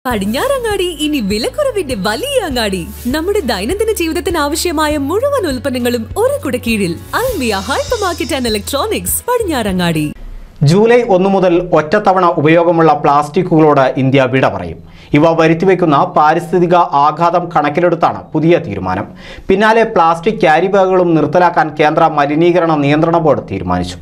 പടിഞ്ഞാറങ്ങാടി ഇനി വിലക്കുറവിന്റെ വലിയ അങ്ങാടി നമ്മുടെ ദൈനംദിന ജീവിതത്തിന് ആവശ്യമായ മുഴുവൻ ഉൽപ്പന്നങ്ങളും ഒരു കുടക്കീഴിൽ Almiya hyper market and electronics Padinjarangadi July ഒന്ന് മുതൽ ഒറ്റത്തവണ ഉപയോഗമുള്ള പ്ലാസ്റ്റിക്കുകളോട് ഇന്ത്യ വിട പറയും ഇവ വരുത്തിവെക്കുന്ന പാരിസ്ഥിതിക ആഘാതം കണക്കിലെടുത്താണ് പുതിയ തീരുമാനം പിന്നാലെ പ്ലാസ്റ്റിക് ക്യാരി ബാഗുകളും നിർത്തലാക്കാൻ കേന്ദ്ര മലിനീകരണ നിയന്ത്രണ ബോർഡ് തീരുമാനിച്ചു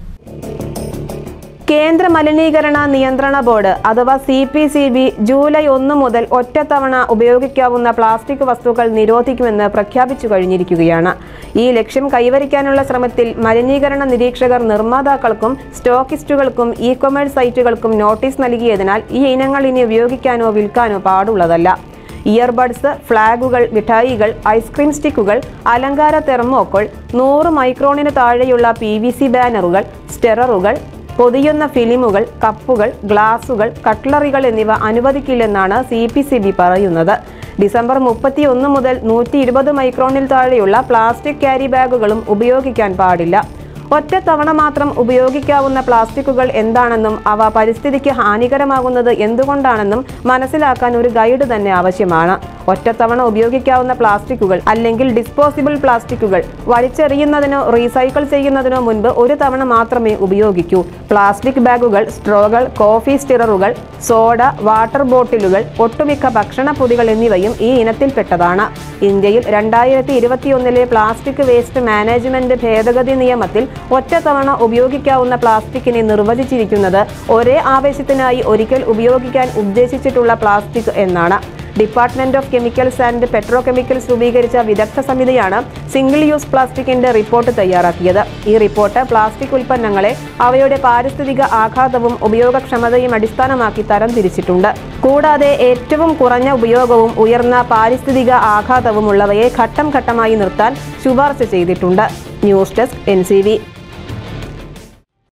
കേന്ദ്ര മലിനീകരണ നിയന്ത്രണ ബോർഡ് അഥവാ C P C B July ഒന്ന് മുതൽ ഒറ്റത്തവണ ഉപയോഗിക്കാവുന്ന പ്ലാസ്റ്റിക് വസ്തുക്കൾ നിരോധിക്കുമെന്ന് പ്രഖ്യാപിച്ചു കഴിഞ്ഞിരിക്കുകയാണ് ഈ ലക്ഷ്യം കൈവരിക്കാനുള്ള ശ്രമത്തിൽ മലിനീകരണ നിരീക്ഷകർ നിർമ്മാതാക്കൾക്കും സ്റ്റോക്കിസ്റ്റുകൾക്കും ഇ കൊമേഴ്സ് സൈറ്റുകൾക്കും നോട്ടീസ് നൽകിയതിനാൽ ഈ ഇനങ്ങൾ ഇനി ഉപയോഗിക്കാനോ വിൽക്കാനോ പാടുള്ളതല്ല ഇയർബഡ്സ് ഫ്ലാഗുകൾ മിഠായികൾ ഐസ്ക്രീം സ്റ്റിക്കുകൾ അലങ്കാര തെർമോക്കോൾ നൂറ് മൈക്രോണിന് താഴെയുള്ള പി വി സി ബാനറുകൾ സ്റ്റെററുകൾ പൊതിയുന്ന ഫിലിമുകൾ കപ്പുകൾ ഗ്ലാസുകൾ കട്ട്ലറികൾ എന്നിവ അനുവദിക്കില്ലെന്നാണ് സി പി സി ബി പറയുന്നത് ഡിസംബർ മുപ്പത്തി ഒന്ന് മുതൽ നൂറ്റി ഇരുപത് മൈക്രോണിൽ താഴെയുള്ള പ്ലാസ്റ്റിക് ക്യാരി ബാഗുകളും ഉപയോഗിക്കാൻ പാടില്ല ഒറ്റത്തവണ മാത്രം ഉപയോഗിക്കാവുന്ന പ്ലാസ്റ്റിക്കുകൾ എന്താണെന്നും അവ പരിസ്ഥിതിക്ക് ഹാനികരമാകുന്നത് എന്തുകൊണ്ടാണെന്നും മനസ്സിലാക്കാൻ ഒരു ഗൈഡ് തന്നെ ആവശ്യമാണ് ഒറ്റത്തവണ ഉപയോഗിക്കാവുന്ന പ്ലാസ്റ്റിക്കുകൾ അല്ലെങ്കിൽ ഡിസ്പോസിബിൾ പ്ലാസ്റ്റിക്കുകൾ വലിച്ചെറിയുന്നതിനോ റീസൈക്കിൾ ചെയ്യുന്നതിനോ മുൻപ് ഒരു തവണ മാത്രമേ ഉപയോഗിക്കൂ പ്ലാസ്റ്റിക് ബാഗുകൾ സ്ട്രോകൾ കോഫി സ്റ്റിററുകൾ സോഡ വാട്ടർ ബോട്ടിലുകൾ ഒട്ടുമിക്ക ഭക്ഷണ പൊതികൾ എന്നിവയും ഈ ഇനത്തിൽപ്പെട്ടതാണ് ഇന്ത്യയിൽ രണ്ടായിരത്തി ഇരുപത്തിയൊന്നിലെ പ്ലാസ്റ്റിക് വേസ്റ്റ് മാനേജ്മെന്റ് ഭേദഗതി നിയമത്തിൽ ഒറ്റത്തവണ ഉപയോഗിക്കാവുന്ന പ്ലാസ്റ്റിക്കിനെ നിർവചിച്ചിരിക്കുന്നത് ഒരേ ആവശ്യത്തിനായി ഒരിക്കൽ ഉപയോഗിക്കാൻ ഉദ്ദേശിച്ചിട്ടുള്ള പ്ലാസ്റ്റിക് എന്നാണ് department of chemicals and petrochemicals രൂപീകരിച്ച വിദഗ്ധ സമിതിയാണ് സിംഗിൾ യൂസ് പ്ലാസ്റ്റിക്കിന്റെ റിപ്പോർട്ട് തയ്യാറാക്കിയത് ഈ റിപ്പോർട്ട് പ്ലാസ്റ്റിക് ഉൽപ്പന്നങ്ങളെ അവയുടെ പാരിസ്ഥിതിക ആഘാതവും ഉപയോഗക്ഷമതയും അടിസ്ഥാനമാക്കി തരംതിരിച്ചിട്ടുണ്ട് കൂടാതെ ഏറ്റവും കുറഞ്ഞ ഉപയോഗവും ഉയർന്ന പാരിസ്ഥിതിക ആഘാതവും ഉള്ളവയെ ഘട്ടം ഘട്ടമായി നിർത്താൻ ശുപാർശ ചെയ്തിട്ടുണ്ട് ന്യൂസ് ഡെസ്ക് എൻ